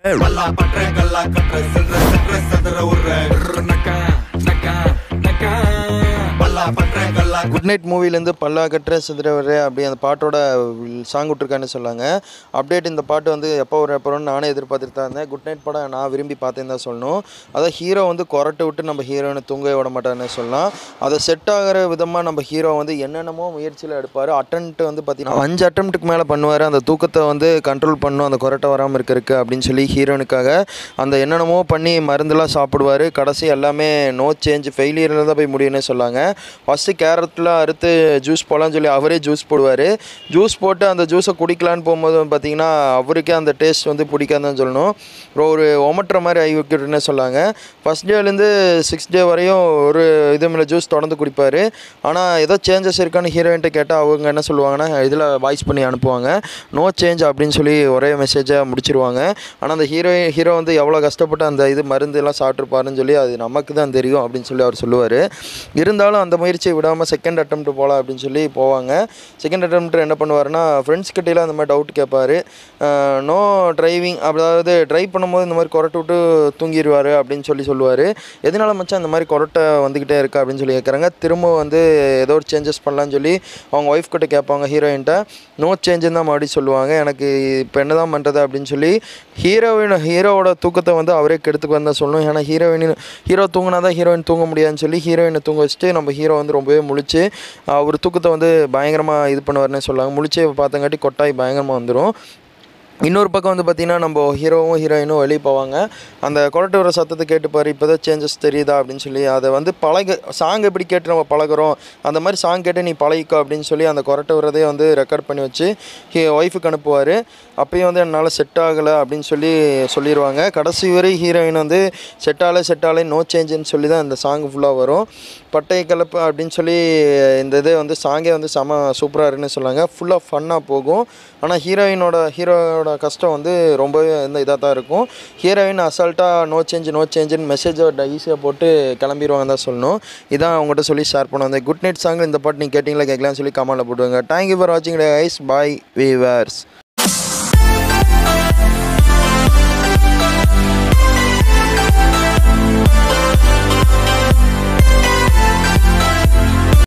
பல்லா பற்ற கல்லா கற்ற சென்ற சென்ற சதுர உர்ற நக்கா நக்கா நக்கா பல்லா பற்ற கல்லா குட் நைட் மூவிலேருந்து பல்லா கட்டுற சிதறவரே அப்படி அந்த பாட்டோட சாங் விட்ருக்கான்னு சொன்னாங்க அப்டேட் இந்த பாட்டு வந்து எப்போ வரும் எப்போ வரும்னு நானே எதிர்பார்த்துட்டு தான் இருந்தேன் குட் நைட் படம் நான் விரும்பி பார்த்தேன்னு தான் சொல்லணும் அதான் ஹீரோ வந்து கொரட்டை விட்டு நம்ம ஹீரோயினை தூங்க விட மாட்டான்னு சொல்லலாம் அதை செட் ஆகிற விதமாக நம்ம ஹீரோ வந்து என்னென்னமோ முயற்சியில் எடுப்பார் அட்டன்ட் வந்து பார்த்தீங்கன்னா அஞ்சு அட்டம்ப்ட்டுக்கு மேலே பண்ணுவார் அந்த தூக்கத்தை வந்து கண்ட்ரோல் பண்ணும் அந்த கொரட்டை வராமல் இருக்கிறதுக்கு அப்படின்னு சொல்லி ஹீரோனுக்காக அந்த என்னென்னமோ பண்ணி மருந்தெல்லாம் சாப்பிடுவார் கடைசி எல்லாமே நோ சேஞ்ச் ஃபெயிலியரில் தான் போய் முடியும்னு சொன்னாங்க ஃபஸ்ட்டு கேரட்டில் அறுத்து ஜூஸ் போடலான்னு சொல்லி அவரே ஜூஸ் போடுவார் ஜூஸ் போட்டு அந்த ஜூஸை குடிக்கலான்னு போகும்போது பார்த்தீங்கன்னா அவருக்கே அந்த டேஸ்ட் வந்து பிடிக்காதுன்னு சொல்லணும் அப்புறம் ஒரு ஒமட்டுற மாதிரி ஆகி வைக்கிறதுன்னு சொன்னாங்க ஃபஸ்ட் டேலேருந்து சிக்ஸ் டே வரையும் ஒரு இது மேலே ஜூஸ் தொடர்ந்து குடிப்பார் ஆனால் ஏதோ சேஞ்சஸ் இருக்கான்னு ஹீரோயின்ட்ட கேட்டால் அவங்க என்ன சொல்லுவாங்கன்னா இதில் வாய்ஸ் பண்ணி அனுப்புவாங்க நோ சேஞ்ச் அப்படின்னு சொல்லி ஒரே மெசேஜாக முடிச்சிருவாங்க ஆனால் அந்த ஹீரோ ஹீரோ வந்து எவ்வளோ கஷ்டப்பட்டு அந்த இது மருந்து எல்லாம் சாப்பிட்ருப்பாருன்னு சொல்லி அது நமக்கு தான் தெரியும் அப்படின்னு சொல்லி அவர் சொல்லுவார் இருந்தாலும் அந்த முயற்சியை விடாமல் செகண்ட் அட்டம்ப்ட் போகலாம் அப்படின்னு சொல்லி போவாங்க செகண்ட் அட்டம்ப்ட் என்ன பண்ணுவாருன்னா ஃப்ரெண்ட்ஸ் கிட்டேலாம் அந்த மாதிரி டவுட் கேட்பாரு நோ டிரைவிங் அதாவது ட்ரைவ் பண்ணும்போது இந்த மாதிரி கொரட்டை விட்டு தூங்கிடுவார் அப்படின்னு சொல்லி சொல்லுவார் எதனால மச்சான் இந்த மாதிரி கொரட்டை வந்துக்கிட்டே இருக்கா அப்படின்னு சொல்லி கேட்குறாங்க திரும்ப வந்து ஏதோ ஒரு சேஞ்சஸ் பண்ணலான்னு சொல்லி அவங்க ஒய்ஃப் கிட்ட கேட்பாங்க ஹீரோயின்ட்ட நோ சேஞ்சுன்னு தான் மறுபடியும் சொல்லுவாங்க எனக்கு இப்போ என்ன தான் பண்ணுறது அப்படின்னு சொல்லி ஹீரோயின் ஹீரோவோட தூக்கத்தை வந்து அவரே கெடுத்துக்கு வந்தால் சொல்லணும் ஏன்னா ஹீரோயின் ஹீரோ தூங்கினா தான் ஹீரோயின் தூங்க முடியாதுன்னு சொல்லி ஹீரோயினை தூங்க வச்சுட்டு நம்ம ஹீரோ வந்து ரொம்பவே முழிச்சு அவர் தூக்கத்தை வந்து பயங்கரமாக இது பண்ணுவார்னே சொல்லுவாங்க முழிச்சு பார்த்தங்காட்டி கொட்டாய் பயங்கரமாக வந்துடும் இன்னொரு பக்கம் வந்து பார்த்திங்கன்னா நம்ம ஹீரோவும் ஹீரோயினும் வெளியே போவாங்க அந்த கொரட்டை வர சத்தத்தை கேட்டுப்பாரு இப்போ தான் சேஞ்சஸ் தெரியுதா அப்படின்னு சொல்லி அதை வந்து பழக சாங் எப்படி கேட்டு நம்ம பழகுறோம் அந்த மாதிரி சாங் கேட்டு நீ பழகிக்கோ அப்படின்னு சொல்லி அந்த கொரட்டை வரதே வந்து ரெக்கார்ட் பண்ணி வச்சு ஹீ ஒய்ஃபுக்கு அனுப்புவார் அப்பயும் வந்து என்னால் செட் ஆகலை அப்படின்னு சொல்லி சொல்லிடுவாங்க கடைசி வரை ஹீரோயின் வந்து செட் ஆகலை செட் ஆகலை நோ சேஞ்சுன்னு சொல்லி தான் இந்த சாங் ஃபுல்லாக வரும் பட்டை கலப்பு அப்படின்னு சொல்லி இந்த இது வந்து சாங்கே வந்து செம சூப்பராக இருக்குன்னு சொன்னாங்க ஃபுல்லாக ஃபன்னாக போகும் ஆனால் ஹீரோயினோட ஹீரோட கஷ்டம் வந்து ரொம்பவே வந்து இதாக தான் இருக்கும் ஹீரோயின் அசால்ட்டாக நோ சேஞ்ச் நோ சேஞ்சுன்னு மெசேஜை ஈஸியாக போட்டு கிளம்பிடுவாங்க தான் சொல்லணும் இதான் அவங்ககிட்ட சொல்லி ஷேர் பண்ண வந்தேன் குட் நைட் சாங் இந்த பாட்டு நீங்கள் கேட்டிங்களா கேட்கலாம்னு சொல்லி கமெண்ட்டில் போட்டுருங்க தேங்க்யூ ஃபார் வாட்சிங் ஐஸ் பாய் வீவர்ஸ்